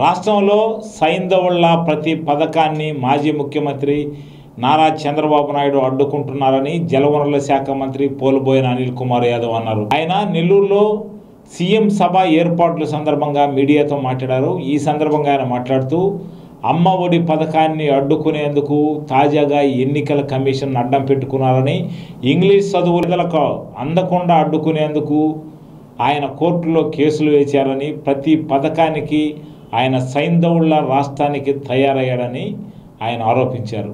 రాష్ట్రంలో సైంధవుళ్ల ప్రతి పథకాన్ని మాజీ ముఖ్యమంత్రి నారా చంద్రబాబు నాయుడు అడ్డుకుంటున్నారని జలవనరుల శాఖ మంత్రి పోలుబోయిన అనిల్ కుమార్ యాదవ్ అన్నారు ఆయన నెల్లూరులో సీఎం సభ ఏర్పాట్ల సందర్భంగా మీడియాతో మాట్లాడారు ఈ సందర్భంగా ఆయన మాట్లాడుతూ అమ్మ ఒడి పథకాన్ని అడ్డుకునేందుకు తాజాగా ఎన్నికల కమిషన్ అడ్డం పెట్టుకున్నారని ఇంగ్లీష్ చదువులకు అందకుండా అడ్డుకునేందుకు ఆయన కోర్టులో కేసులు వేశారని ప్రతి పథకానికి ఆయన సైంధవుళ్ల రాష్ట్రానికి తయారయ్యాడని ఆయన ఆరోపించారు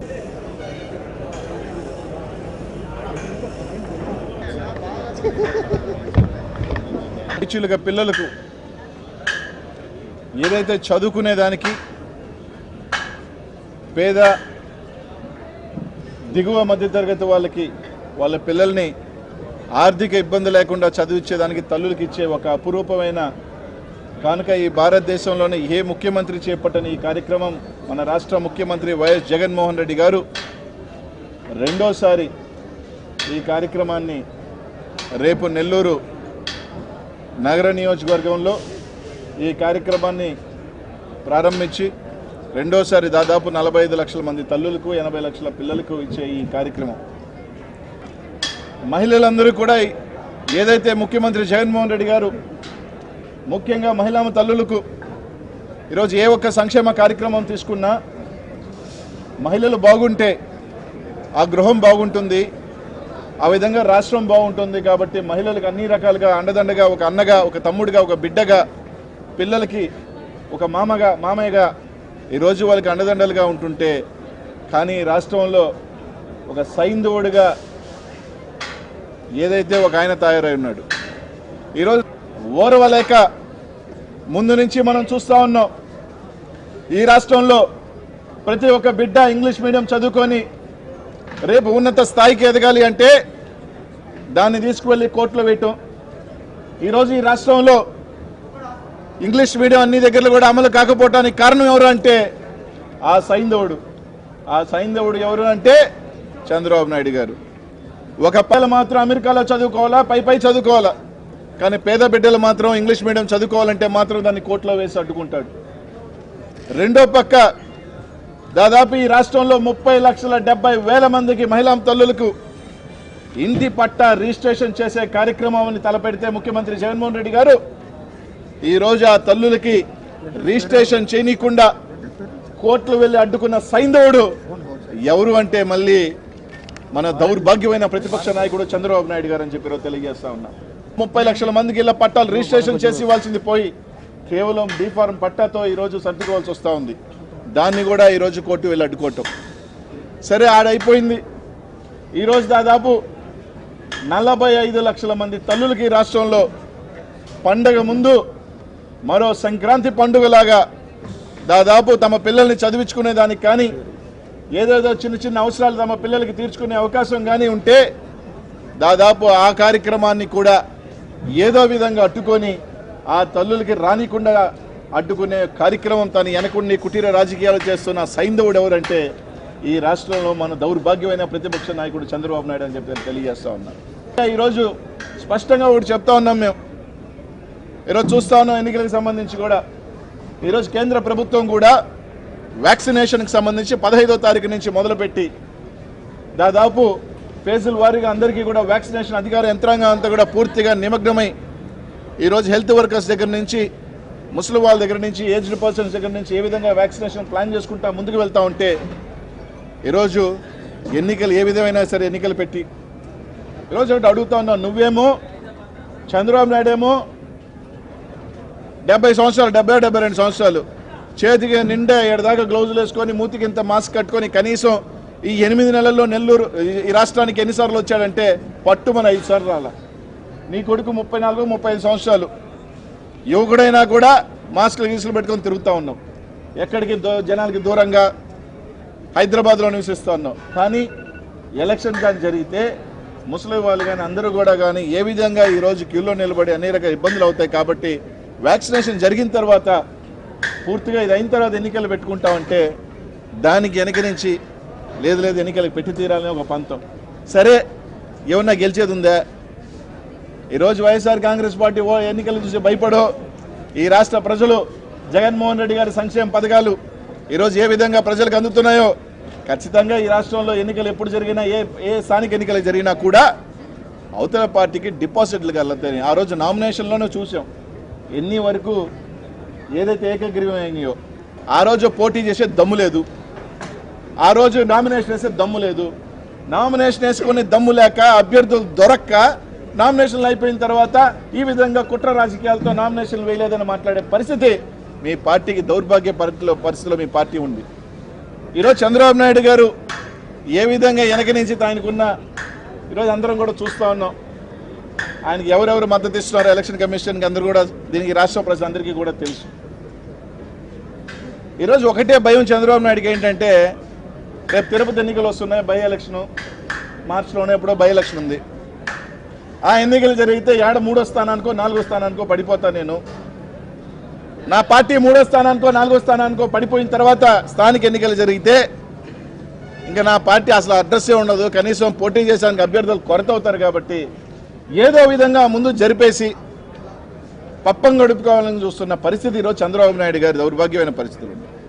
టీచర్లుగా పిల్లలకు ఏదైతే చదువుకునేదానికి పేద దిగువ మధ్యతరగతి వాళ్ళకి వాళ్ళ పిల్లల్ని ఆర్థిక ఇబ్బంది లేకుండా చదివించేదానికి తల్లులకి ఇచ్చే ఒక అపురూపమైన కనుక ఈ భారతదేశంలోనే ఏ ముఖ్యమంత్రి చేపట్టని ఈ కార్యక్రమం మన రాష్ట్ర ముఖ్యమంత్రి వైఎస్ జగన్మోహన్ రెడ్డి గారు రెండోసారి ఈ కార్యక్రమాన్ని రేపు నెల్లూరు నగర నియోజకవర్గంలో ఈ కార్యక్రమాన్ని ప్రారంభించి రెండోసారి దాదాపు నలభై ఐదు లక్షల మంది తల్లులకు ఎనభై లక్షల పిల్లలకు ఇచ్చే ఈ కార్యక్రమం మహిళలందరూ కూడా ఏదైతే ముఖ్యమంత్రి జగన్మోహన్ రెడ్డి గారు ముఖ్యంగా మహిళా తల్లులకు ఈరోజు ఏ ఒక్క సంక్షేమ కార్యక్రమం తీసుకున్నా మహిళలు బాగుంటే ఆ గృహం బాగుంటుంది ఆ విధంగా రాష్ట్రం బాగుంటుంది కాబట్టి మహిళలకు అన్ని రకాలుగా అండదండగా ఒక అన్నగా ఒక తమ్ముడిగా ఒక బిడ్డగా పిల్లలకి ఒక మామగా మామయ్యగా ఈరోజు వాళ్ళకి అండదండలుగా ఉంటుంటే కానీ రాష్ట్రంలో ఒక సైంధవుడిగా ఏదైతే ఒక ఆయన తయారై ఉన్నాడు ఈరోజు ఓర్వలేక ముందు నుంచి మనం చూస్తూ ఉన్నాం ఈ రాష్ట్రంలో ప్రతి ఒక్క బిడ్డ ఇంగ్లీష్ మీడియం చదువుకొని రేపు ఉన్నత స్థాయికి ఎదగాలి అంటే దాన్ని తీసుకువెళ్ళి కోర్టులో వేయటం ఈరోజు ఈ రాష్ట్రంలో ఇంగ్లీష్ మీడియం అన్ని దగ్గరలో కూడా అమలు కాకపోవటానికి కారణం ఎవరు అంటే ఆ సైంధవుడు ఆ సైంధవుడు ఎవరు అంటే చంద్రబాబు నాయుడు గారు ఒక పిల్లలు మాత్రం అమెరికాలో చదువుకోవాలా పై పై చదువుకోవాలా కానీ పేద బిడ్డలు మాత్రం ఇంగ్లీష్ మీడియం చదువుకోవాలంటే మాత్రం దాన్ని కోర్టులో వేసి అడ్డుకుంటాడు రెండో పక్క దాదాపు ఈ రాష్ట్రంలో ముప్పై లక్షల డెబ్బై వేల మందికి మహిళా తల్లులకు ఇంటి పట్టా రిజిస్ట్రేషన్ చేసే కార్యక్రమాన్ని తలపెడితే ముఖ్యమంత్రి జగన్మోహన్ రెడ్డి గారు ఈరోజు ఆ తల్లులకి రిజిస్ట్రేషన్ చేయనీయకుండా కోర్టులు వెళ్ళి అడ్డుకున్న సైంధవుడు ఎవరు అంటే మళ్ళీ మన దౌర్భాగ్యమైన ప్రతిపక్ష నాయకుడు చంద్రబాబు నాయుడు గారు అని చెప్పి ఈరోజు తెలియజేస్తా ఉన్నా ముప్పై లక్షల మందికి ఇళ్ళ పట్టాలు రిజిస్ట్రేషన్ చేసి ఇవ్వాల్సింది పోయి కేవలం బీ ఫార్మ్ పట్టాతో ఈరోజు సర్దుకోవాల్సి వస్తూ ఉంది దాన్ని కూడా ఈరోజు కోర్టు వెళ్ళి అడ్డుకోవటం సరే ఆడైపోయింది ఈరోజు దాదాపు నలభై ఐదు లక్షల మంది తల్లులకి ఈ రాష్ట్రంలో పండగ ముందు మరో సంక్రాంతి పండుగలాగా దాదాపు తమ పిల్లల్ని చదివించుకునే దానికి కానీ ఏదేదో చిన్న చిన్న అవసరాలు తమ పిల్లలకి తీర్చుకునే అవకాశం కానీ ఉంటే దాదాపు ఆ కార్యక్రమాన్ని కూడా ఏదో విధంగా అడ్డుకొని ఆ తల్లులకి రానికుండా అడ్డుకునే కార్యక్రమం తను వెనకుండి కుటీర రాజకీయాలు చేస్తున్న సైంధవుడు ఎవరంటే ఈ రాష్ట్రంలో మన దౌర్భాగ్యమైన ప్రతిపక్ష నాయకుడు చంద్రబాబు నాయుడు అని చెప్పి నేను తెలియజేస్తా ఉన్నాను ఈరోజు స్పష్టంగా ఒకటి చెప్తా ఉన్నాం మేము ఈరోజు చూస్తా ఉన్నాం ఎన్నికలకు సంబంధించి కూడా ఈరోజు కేంద్ర ప్రభుత్వం కూడా వ్యాక్సినేషన్కి సంబంధించి పదహైదో తారీఖు నుంచి మొదలుపెట్టి దాదాపు ఫేజుల వారీగా అందరికీ కూడా వ్యాక్సినేషన్ అధికార యంత్రాంగం అంతా కూడా పూర్తిగా నిమగ్నమై ఈరోజు హెల్త్ వర్కర్స్ దగ్గర నుంచి ముసలి వాళ్ళ దగ్గర నుంచి ఏజ్డ్ పర్సన్స్ దగ్గర నుంచి ఏ విధంగా వ్యాక్సినేషన్ ప్లాన్ చేసుకుంటా ముందుకు వెళ్తా ఉంటే ఈరోజు ఎన్నికలు ఏ విధమైనా సరే ఎన్నికలు పెట్టి ఈరోజు ఒకటి అడుగుతా ఉన్నావు నువ్వేమో చంద్రబాబు నాయుడు ఏమో డెబ్బై సంవత్సరాలు డెబ్బై డెబ్బై రెండు సంవత్సరాలు చేతికి నిండా ఏడదాకా గ్లౌజులు వేసుకొని మూతికి ఇంత మాస్క్ కట్టుకొని కనీసం ఈ ఎనిమిది నెలల్లో నెల్లూరు ఈ- ఈ రాష్ట్రానికి ఎన్నిసార్లు వచ్చాడంటే పట్టు మన ఐదు సార్లు రాలా నీ కొడుకు ముప్పై నాలుగు ముప్పై ఐదు సంవత్సరాలు యువకుడైనా కూడా మాస్కులు గీసులు పెట్టుకొని తిరుగుతూ ఉన్నాం ఎక్కడికి దో- జనాలకి దూరంగా హైదరాబాద్లో నివసిస్తూ ఉన్నాం కానీ ఎలక్షన్ కానీ జరిగితే ముసలి వాళ్ళు కానీ అందరూ కూడా కానీ ఏ విధంగా ఈరోజు క్యూలో నిలబడి అనేక ఇబ్బందులు అవుతాయి కాబట్టి వ్యాక్సినేషన్ జరిగిన తర్వాత పూర్తిగా ఇది అయిన తర్వాత ఎన్నికలు పెట్టుకుంటామంటే దానికి వెనక నుంచి లేదు లేదు ఎన్నికలకు పెట్టి తీరాలని ఒక పంతం సరే ఏమన్నా గెలిచేది ఉందా ఈరోజు వైఎస్ఆర్ కాంగ్రెస్ పార్టీ ఓ ఎన్నికలు చూసి భయపడో ఈ రాష్ట్ర ప్రజలు జగన్మోహన్ రెడ్డి గారి సంక్షేమ పథకాలు ఈరోజు ఏ విధంగా ప్రజలకు అందుతున్నాయో ఖచ్చితంగా ఈ రాష్ట్రంలో ఎన్నికలు ఎప్పుడు జరిగినా ఏ ఏ స్థానిక ఎన్నికలు జరిగినా కూడా అవతల పార్టీకి డిపాజిట్లు కలుగుతాయి ఆ రోజు నామినేషన్లోనే చూసాం ఎన్ని వరకు ఏదైతే ఏకగ్రీవం అయినాయో ఆ రోజు పోటీ చేసే దమ్ము లేదు ఆ రోజు నామినేషన్ వేసే దమ్ము లేదు నామినేషన్ వేసుకునే దమ్ము లేక అభ్యర్థులు దొరక్క నామినేషన్లు అయిపోయిన తర్వాత ఈ విధంగా కుట్ర రాజకీయాలతో నామినేషన్లు వేయలేదని మాట్లాడే పరిస్థితి మీ పార్టీకి దౌర్భాగ్య పరిస్థితిలో పరిస్థితిలో మీ పార్టీ ఉంది ఈరోజు చంద్రబాబు నాయుడు గారు ఏ విధంగా వెనక నుంచి ఆయనకున్న ఈరోజు అందరం కూడా చూస్తూ ఉన్నాం ఆయనకి ఎవరెవరు మద్దతు ఇస్తున్నారో ఎలక్షన్ కమిషన్కి అందరూ కూడా దీనికి రాష్ట్ర ప్రజలందరికీ కూడా తెలుసు ఈరోజు ఒకటే భయం చంద్రబాబు నాయుడుకి ఏంటంటే రేపు తిరుపతి ఎన్నికలు వస్తున్నాయి బై ఎలక్షన్ మార్చిలోనే ఎప్పుడో బై ఎలక్షన్ ఉంది ఆ ఎన్నికలు జరిగితే ఏడ మూడో స్థానానికో నాలుగో స్థానానికో పడిపోతా నేను నా పార్టీ మూడో స్థానానికో నాలుగో స్థానానికో పడిపోయిన తర్వాత స్థానిక ఎన్నికలు జరిగితే ఇంకా నా పార్టీ అసలు అడ్రస్సే ఉండదు కనీసం పోటీ చేసానికి అభ్యర్థులు కొరత అవుతారు కాబట్టి ఏదో విధంగా ముందు జరిపేసి పప్పం గడుపుకోవాలని చూస్తున్న పరిస్థితి ఈరోజు చంద్రబాబు నాయుడు గారి దౌర్భాగ్యమైన పరిస్థితులు ఉన్నాయి